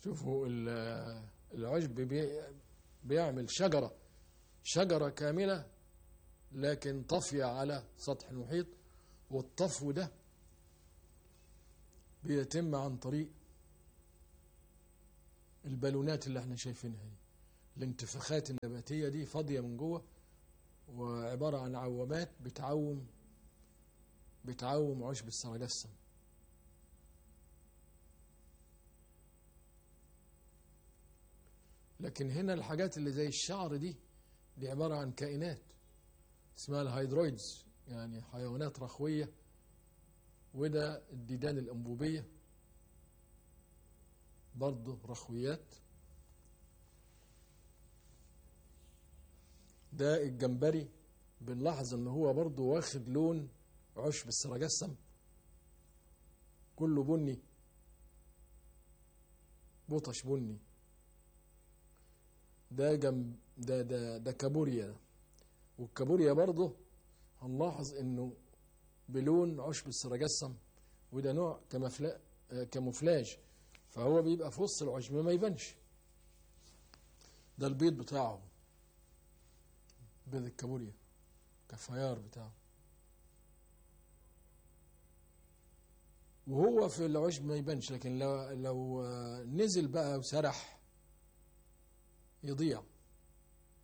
شوفوا ال- العشب بي- بيعمل شجرة شجرة كاملة لكن طافية على سطح المحيط والطفو ده بيتم عن طريق البالونات اللي احنا شايفينها دي الانتفاخات النباتية دي فاضية من جوه وعبارة عن عوامات بتعوم بتعوم عشب السرجسم لكن هنا الحاجات اللي زي الشعر دي دي عبارة عن كائنات اسمها الهيدرويدز يعني حيوانات رخوية وده الديدان الأنبوبية برضه رخويات ده الجمبري بنلاحظ ان هو برضه واخد لون عشب السرجسم كله بني بطش بني ده جنب ده ده ده كابوريا ده والكابوريا برضه هنلاحظ انه بلون عشب السرجسم وده نوع كمفلا آه، كاموفلاج فهو بيبقى في وسط العشب ما يبانش ده البيض بتاعه بيض الكابوريا كفيار بتاعه وهو في العشب ما يبانش لكن لو لو آه، نزل بقى وسرح يضيع